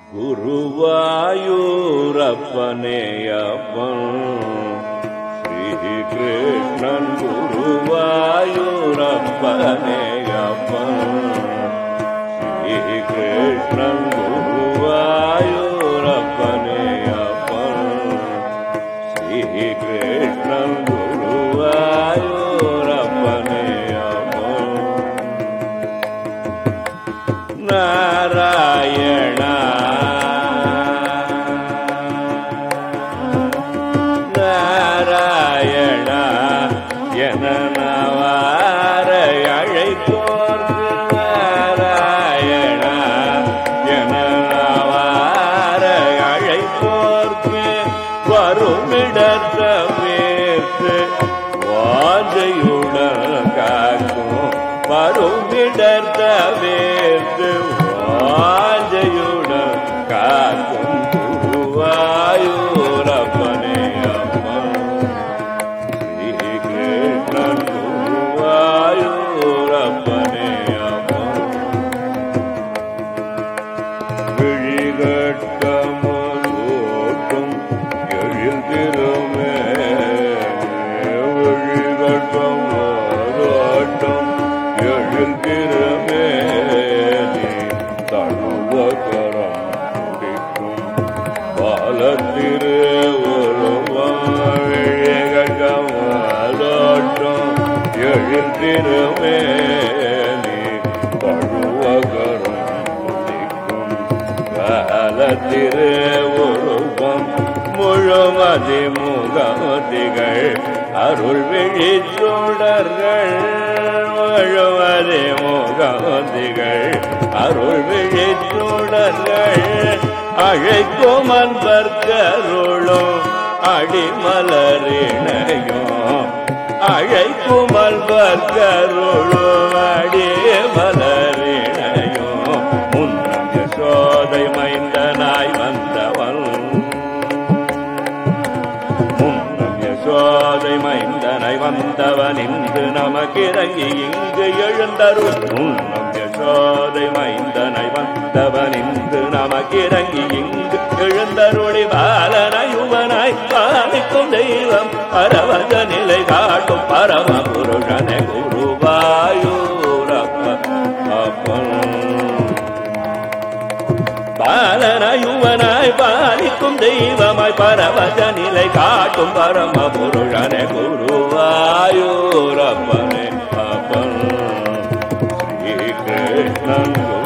குருவாயூரப்பனே அப்பன் ஸ்ரீ கிருஷ்ணன் குருவாயூரப்பனே அப்பன் ஸ்ரீ கிருஷ்ணன் குருவாயூரப்பனே அப்பன் ஸ்ரீ கிருஷ்ணன் குருவாயூரப்பனே அப்பன் நாராயணா நாராயணா என நவார அழைப்போர்க்கு நாராயணா என நவார அழைப்போர்க்கு வருமிடத்த வேர்த்து வாஞ்சையுடன் காக்கும் வருமிடத்த வேர்த்து வாஞ்சையுடன் காக்கும் குருவாயூரப்பனே அப்பன் ஸ்ரீ கிருஷ்ணன் குருவாயூரப்பனே அப்பன் விழிகட்டமோட்டும் எழுதிருமே விழிகட்டமோட்டும் எழுதிருமே நீ தழுவகரம் முடிக்கும் பாலத்திரு விழிகட்டமோட்டும் எழுதிருமே நீ தழுவகரம் முடிக்கும் காலத்திரு உருவம் முழுமதி முகமதிகள் அருள் விழி சுடர்கள் முழுமதி முகமதிகள் அருள் விழி சுடர்கள் அழைக்கும் அன்பர்கருளும் அடிமலரிணையும் அழைக்கும் அன்பர்கருளும் அடிமலரிணையும் முன்னம் யசோதை மைந்தனாய் வந்தவன் முன்னம் யசோதை மைந்தனை வந்தவன் இன்று நமக்கிறங்கி இங்கு எழுந்தருள் முன்னம் யசோதை மைந்தனை வந்தவன் இன்று நமக்கிறங்கி இங்கு எழுந்தருளி பாலனயுவனாய் பாலிக்கும் தெய்வம் பரவத நிலை காட்டும் பரம புருஷனை குருவாயூரப்ப அப்பன் பாலனாயுவனாய் பாலிக்கும் தெய்வமாய் பரவச நிலை காட்டும் பரம புருஷனே குருவாயூரப்பனே அப்பன் ஸ்ரீ கிருஷ்ணன்